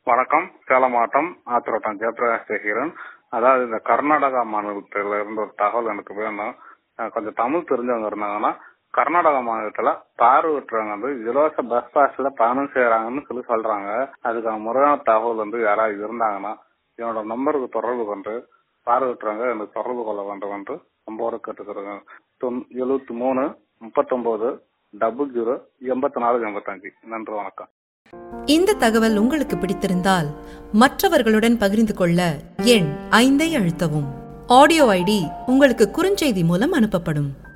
வணக்கம் சேலம் மாவட்டம் ஆத்திரோட்டம் ஜெயபிரகாஷ் பேசுகிறேன் அதாவது இந்த கர்நாடகா மாநிலத்தில் இருந்து ஒரு தகவல் எனக்கு வேணும் அஹ் கொஞ்சம் தமிழ் தெரிஞ்சவங்க இருந்தாங்கன்னா கர்நாடகா மாநிலத்துல தார் விட்டுறவங்க வந்து இலவச பஸ் பாஸ்ல பயணம் செய்யறாங்கன்னு சொல்லி சொல்றாங்க அதுக்கான முறையான தகவல் வந்து யாராவது இருந்தாங்கன்னா என்னோட நம்பருக்கு தொடர்பு கொண்டு தார் விட்டுறவங்க எனக்கு தொடர்பு கொள்ள வேண்டும் என்று ரொம்ப கேட்டுக்கிறேன் எழுபத்தி மூணு முப்பத்தொன்பது டபுள் ஜீரோ எண்பத்தி நாலு எண்பத்தஞ்சு நன்றி வணக்கம் இந்த தகவல் உங்களுக்கு பிடித்திருந்தால் மற்றவர்களுடன் பகிர்ந்து கொள்ள எண் ஐந்தை அழுத்தவும் ஆடியோ ஐடி உங்களுக்கு குறுஞ்செய்தி மூலம் அனுப்பப்படும்